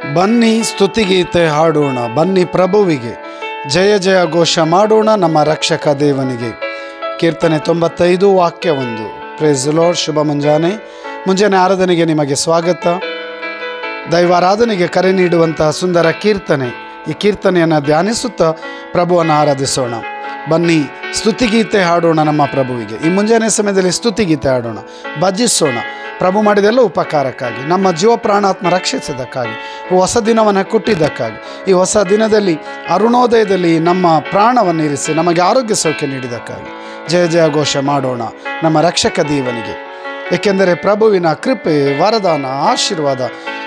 ಬನ್ನಿ ಸ್ತುತಿಗೀತೆ ಹಾಡೋಣ ಬನ್ನಿ ಪ್ರಭುವಿಗೆ ಜಯ ಜಯ ಘೋಷ ಮಾಡೋಣ ನಮ್ಮ ರಕ್ಷಕ ದೇವನಿಗೆ ಕೀರ್ತನೆ ತೊಂಬತ್ತೈದು ವಾಕ್ಯ ಒಂದು ಪ್ರೇಸ್ ಲಾರ್ಡ್ ಶುಭ ಮುಂಜಾನೆ ಮುಂಜಾನೆ ಆರಾಧನೆಗೆ ನಿಮಗೆ ಸ್ವಾಗತ ದೈವಾರಾಧನೆಗೆ ಕರೆ ನೀಡುವಂತಹ ಸುಂದರ ಕೀರ್ತನೆ ಈ ಕೀರ್ತನೆಯನ್ನು ಧ್ಯಾನಿಸುತ್ತಾ ಪ್ರಭುವನ್ನು ಆರಾಧಿಸೋಣ ಬನ್ನಿ ಸ್ತುತಿಗೀತೆ ಹಾಡೋಣ ನಮ್ಮ ಪ್ರಭುವಿಗೆ ಈ ಮುಂಜಾನೆ ಸಮಯದಲ್ಲಿ ಸ್ತುತಿಗೀತೆ ಹಾಡೋಣ ಭಜಿಸೋಣ ಪ್ರಭು ಮಾಡಿದೆಲ್ಲ ಉಪಕಾರಕ್ಕಾಗಿ ನಮ್ಮ ಜೀವ ಪ್ರಾಣಾತ್ಮ ರಕ್ಷಿಸಿದ್ದಕ್ಕಾಗಿ ಈ ಹೊಸ ದಿನವನ್ನು ಕೊಟ್ಟಿದ್ದಕ್ಕಾಗಿ ಈ ಹೊಸ ದಿನದಲ್ಲಿ ಅರುಣೋದಯದಲ್ಲಿ ನಮ್ಮ ಪ್ರಾಣವನ್ನು ಇರಿಸಿ ನಮಗೆ ಆರೋಗ್ಯ ಸೌಖ್ಯ ನೀಡಿದ್ದಕ್ಕಾಗಿ ಜಯ ಜಯ ಘೋಷ ಮಾಡೋಣ ನಮ್ಮ ರಕ್ಷಕ ದೇವನಿಗೆ ಏಕೆಂದರೆ ಪ್ರಭುವಿನ ಕೃಪೆ ವರದಾನ ಆಶೀರ್ವಾದ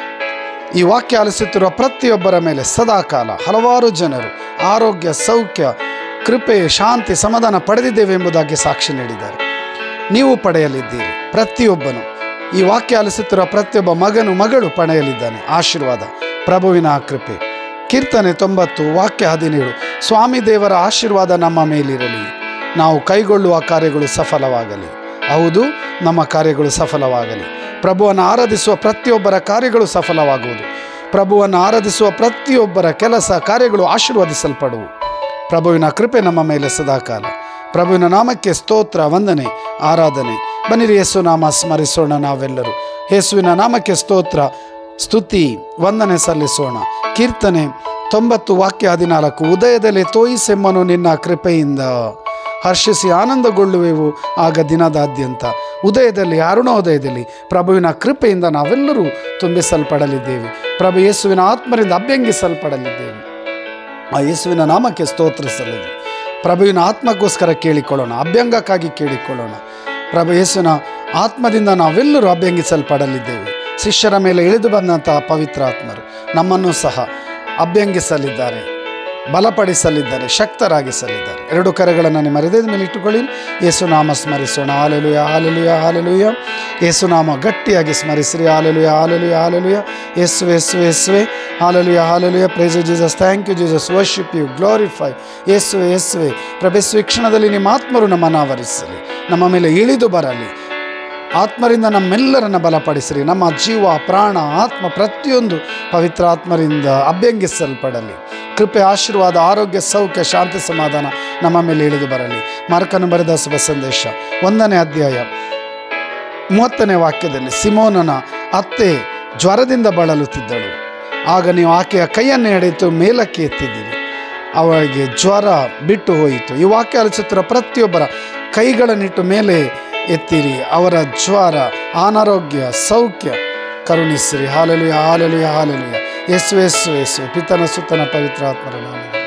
ಈ ವಾಕ್ಯ ಆಲಿಸುತ್ತಿರುವ ಪ್ರತಿಯೊಬ್ಬರ ಮೇಲೆ ಸದಾಕಾಲ ಹಲವಾರು ಜನರು ಆರೋಗ್ಯ ಸೌಖ್ಯ ಕೃಪೆ ಶಾಂತಿ ಸಮಾಧಾನ ಪಡೆದಿದ್ದೇವೆ ಎಂಬುದಾಗಿ ಸಾಕ್ಷಿ ನೀಡಿದ್ದಾರೆ ನೀವು ಪಡೆಯಲಿದ್ದೀರಿ ಪ್ರತಿಯೊಬ್ಬನು ಈ ವಾಕ್ಯ ಆಲಿಸುತ್ತಿರುವ ಪ್ರತಿಯೊಬ್ಬ ಮಗನು ಮಗಳು ಪಡೆಯಲಿದ್ದಾನೆ ಆಶೀರ್ವಾದ ಪ್ರಭುವಿನ ಕೃಪೆ ಕೀರ್ತನೆ ತೊಂಬತ್ತು ವಾಕ್ಯ ಹದಿನೇಳು ಸ್ವಾಮಿ ದೇವರ ಆಶೀರ್ವಾದ ನಮ್ಮ ಮೇಲಿರಲಿ ನಾವು ಕೈಗೊಳ್ಳುವ ಕಾರ್ಯಗಳು ಸಫಲವಾಗಲಿ ಹೌದು ನಮ್ಮ ಕಾರ್ಯಗಳು ಸಫಲವಾಗಲಿ ಪ್ರಭುವನ್ನು ಆರಾಧಿಸುವ ಪ್ರತಿಯೊಬ್ಬರ ಕಾರ್ಯಗಳು ಸಫಲವಾಗುವುದು ಪ್ರಭುವನ್ನು ಆರಾಧಿಸುವ ಪ್ರತಿಯೊಬ್ಬರ ಕೆಲಸ ಕಾರ್ಯಗಳು ಆಶೀರ್ವದಿಸಲ್ಪಡುವು ಪ್ರಭುವಿನ ಕೃಪೆ ನಮ್ಮ ಮೇಲೆ ಸದಾಕಾಲ ಪ್ರಭುವಿನ ನಾಮಕ್ಕೆ ಸ್ತೋತ್ರ ವಂದನೆ ಆರಾಧನೆ ಬನ್ನಿರಿ ಯೇಸು ನಾಮ ಸ್ಮರಿಸೋಣ ನಾವೆಲ್ಲರೂ ಯೇಸುವಿನ ನಾಮಕ್ಕೆ ಸ್ತೋತ್ರ ಸ್ತುತಿ ವಂದನೆ ಸಲ್ಲಿಸೋಣ ಕೀರ್ತನೆ ತೊಂಬತ್ತು ವಾಕ್ಯ ಹದಿನಾಲ್ಕು ಉದಯದಲ್ಲಿ ತೋಯಿಸೆಮ್ಮನು ನಿನ್ನ ಕೃಪೆಯಿಂದ ಹರ್ಷಿಸಿ ಆನಂದಗೊಳ್ಳುವೆವು ಆಗ ದಿನದಾದ್ಯಂತ ಉದಯದಲ್ಲಿ ಅರುಣೋದಯದಲ್ಲಿ ಪ್ರಭುವಿನ ಕೃಪೆಯಿಂದ ನಾವೆಲ್ಲರೂ ತುಂಬಿಸಲ್ಪಡಲಿದ್ದೇವೆ ಪ್ರಭು ಯೇಸುವಿನ ಆತ್ಮರಿಂದ ಅಭ್ಯಂಗಿಸಲ್ಪಡಲಿದ್ದೇವೆ ಆ ಯೇಸುವಿನ ನಾಮಕ್ಕೆ ಸ್ತೋತ್ರ ಸಲ್ಲಲಿ ಪ್ರಭುವಿನ ಆತ್ಮಕ್ಕೋಸ್ಕರ ಕೇಳಿಕೊಳ್ಳೋಣ ಅಭ್ಯಂಗಕ್ಕಾಗಿ ಕೇಳಿಕೊಳ್ಳೋಣ ಪ್ರಭು ಯೇಸುವಿನ ಆತ್ಮದಿಂದ ನಾವೆಲ್ಲರೂ ಅಭ್ಯಂಗಿಸಲ್ಪಡಲಿದ್ದೇವೆ ಶಿಷ್ಯರ ಮೇಲೆ ಇಳಿದು ಬಂದಂತಹ ಪವಿತ್ರ ಆತ್ಮರು ನಮ್ಮನ್ನು ಸಹ ಅಭ್ಯಂಗಿಸಲಿದ್ದಾರೆ ಬಲಪಡಿಸಲಿದ್ದಾರೆ ಶಕ್ತರಾಗಿಸಲಿದ್ದಾರೆ ಎರಡು ಕರೆಗಳನ್ನು ನಿಮ್ಮ ಹೃದಯದ ಮೇಲೆ ಇಟ್ಟುಕೊಳ್ಳಿ ಯೇಸುನಾಮ ಸ್ಮರಿಸೋಣ ಹಾಲೆಲುಯ ಹಾಲೆಲುಯ ಹಾಲೆಲುಯ ಯೇಸುನಾಮ ಗಟ್ಟಿಯಾಗಿ ಸ್ಮರಿಸಿರಿ ಹಾಲೆಲುಯ ಹಾಲೆಲುಯ ಹಾಲೆಲುಯ ಯೇಸು ಯೇಸು ಯೇಸುವೆ hallelujah hallelujah praise Jesus thank you Jesus worship you glorify ಯೇಸುವೆ ಯೇಸುವೆ ಪ್ರಭೆಸು ಈ ಕ್ಷಣದಲ್ಲಿ ನಿಮ್ಮ ಆತ್ಮರು ನಮ್ಮನ್ನು ಆವರಿಸಲಿ ನಮ್ಮ ಮೇಲೆ ಇಳಿದು ಬರಲಿ ಆತ್ಮರಿಂದ ನಮ್ಮೆಲ್ಲರನ್ನ ಬಲಪಡಿಸಿರಿ ನಮ್ಮ ಜೀವ ಪ್ರಾಣ ಆತ್ಮ ಪ್ರತಿಯೊಂದು ಪವಿತ್ರ ಆತ್ಮರಿಂದ ಅಭ್ಯಂಗಿಸಲ್ಪಡಲಿ ಕೃಪೆ ಆಶೀರ್ವಾದ ಆರೋಗ್ಯ ಸೌಖ್ಯ ಶಾಂತಿ ಸಮಾಧಾನ ನಮ್ಮ ಮೇಲೆ ಇಳಿದು ಬರಲಿ ಮಾರ್ಕನು ಬರೆದ ಶುಭ ಸಂದೇಶ ಒಂದನೇ ಅಧ್ಯಾಯ ಮೂವತ್ತನೇ ವಾಕ್ಯದಲ್ಲಿ ಸಿಮೋನನ ಅತ್ತೆ ಜ್ವರದಿಂದ ಬಳಲುತ್ತಿದ್ದಳು ಆಗ ನೀವು ಆಕೆಯ ಕೈಯನ್ನು ಹಿಡಿತು ಮೇಲಕ್ಕೆ ಎತ್ತಿದ್ದೀರಿ ಅವಳಿಗೆ ಜ್ವರ ಬಿಟ್ಟು ಹೋಯಿತು ಈ ವಾಕ್ಯ ಆಲಿಸುತ್ತಿರುವ ಪ್ರತಿಯೊಬ್ಬರ ಕೈಗಳನ್ನಿಟ್ಟು ಮೇಲೆ ಎತ್ತಿರಿ ಅವರ ಜ್ವರ ಅನಾರೋಗ್ಯ ಸೌಖ್ಯ ಕರುಣಿಸಿರಿ ಹಾಲೆಲುಯ ಹಾಲೆಲುಯ ಹಾಲೆಲುಯ ಯೇಸು ಯೇಸು ಯೇಸು ಪಿತನ ಸುತ್ತನ ಪವಿತ್ರ ಆತ್ಮರ ನಾಮದಲ್ಲಿ